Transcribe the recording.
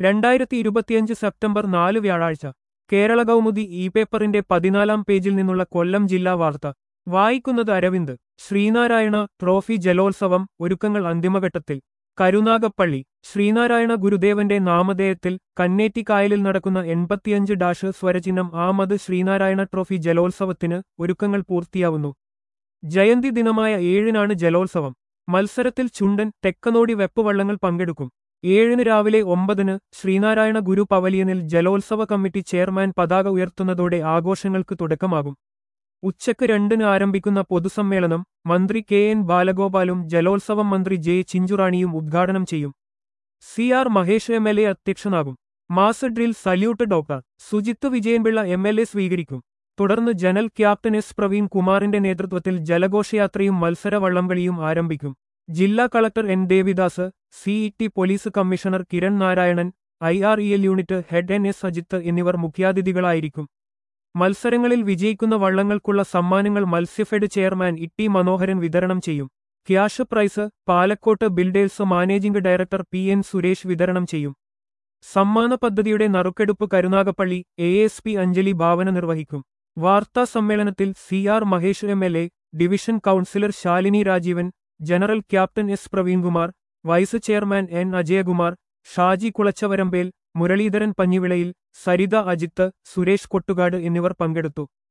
രണ്ടായിരത്തി ഇരുപത്തിയഞ്ച് സെപ്റ്റംബർ നാല് വ്യാഴാഴ്ച കേരള കൗമുദി ഇ പേപ്പറിന്റെ പതിനാലാം പേജിൽ നിന്നുള്ള കൊല്ലം ജില്ലാ വാർത്ത വായിക്കുന്നത് അരവിന്ദ് ശ്രീനാരായണ ട്രോഫി ജലോത്സവം ഒരുക്കങ്ങൾ അന്തിമഘട്ടത്തിൽ കരുനാഗപ്പള്ളി ശ്രീനാരായണ ഗുരുദേവന്റെ നാമധേയത്തിൽ കന്നേറ്റിക്കായലിൽ നടക്കുന്ന എൺപത്തിയഞ്ച് ഡാഷ് സ്വരചിഹ്നം ആമത് ശ്രീനാരായണ ട്രോഫി ജലോത്സവത്തിന് ഒരുക്കങ്ങൾ പൂർത്തിയാവുന്നു ജയന്തി ദിനമായ ഏഴിനാണ് ജലോത്സവം മത്സരത്തിൽ ചുണ്ടൻ തെക്കനോടി വെപ്പുവള്ളങ്ങൾ പങ്കെടുക്കും ഏഴിന് രാവിലെ ഒമ്പതിന് ശ്രീനാരായണ ഗുരു പവലിയനിൽ ജലോത്സവ കമ്മിറ്റി ചെയർമാൻ പതാക ഉയർത്തുന്നതോടെ ആഘോഷങ്ങൾക്ക് തുടക്കമാകും ഉച്ചയ്ക്ക് രണ്ടിന് ആരംഭിക്കുന്ന പൊതുസമ്മേളനം മന്ത്രി കെ എൻ ബാലഗോപാലും ജലോത്സവം മന്ത്രി ജെ ചിഞ്ചുറാണിയും ഉദ്ഘാടനം ചെയ്യും C R Mahesh M L A അധ്യക്ഷനാകും mass drill salute doctor Sujith Vijayanpillai M L A സ്വീകരിക്കും തുടർന്ന് ജനൽ ക്യാപ്റ്റൻ എസ് പ്രവീൺ കുമാറിന്റെ നേതൃത്വത്തിൽ ജലഘോഷയാത്രയും മത്സര വള്ളംകളിയും ആരംഭിക്കും ജില്ലാ collector N Devidas CET police commissioner Kiran Narayanan I R E L unit head N S Ajith എന്നിവർ മുഖ്യാതിഥികളായിരിക്കും മത്സരങ്ങളിൽ വിജയിക്കുന്ന വള്ളങ്ങൾക്കുള്ള സമ്മാനങ്ങൾ മത്സ്യഫെഡ് ചെയർമാൻ ഇട്ടി മനോഹരൻ വിതരണം ചെയ്യും cash prize Palakkottu builders managing director P N Suresh വിതരണം ചെയ്യും സമ്മാന പദ്ധതിയുടെ നറുക്കെടുപ്പ് Karunagappally A S P Anjali Bhavana നിർവഹിക്കും വാർത്താ സമ്മേളനത്തിൽ C R Mahesh M L A division councillor Shalini Rajeevan general captain S Praveenkumar vice chairman N Ajayakumar Shaji Kulachavarambel Muralidharan Panjivilayil Saritha Ajith Suresh Kottukadu എന്നിവർ പങ്കെടുത്തു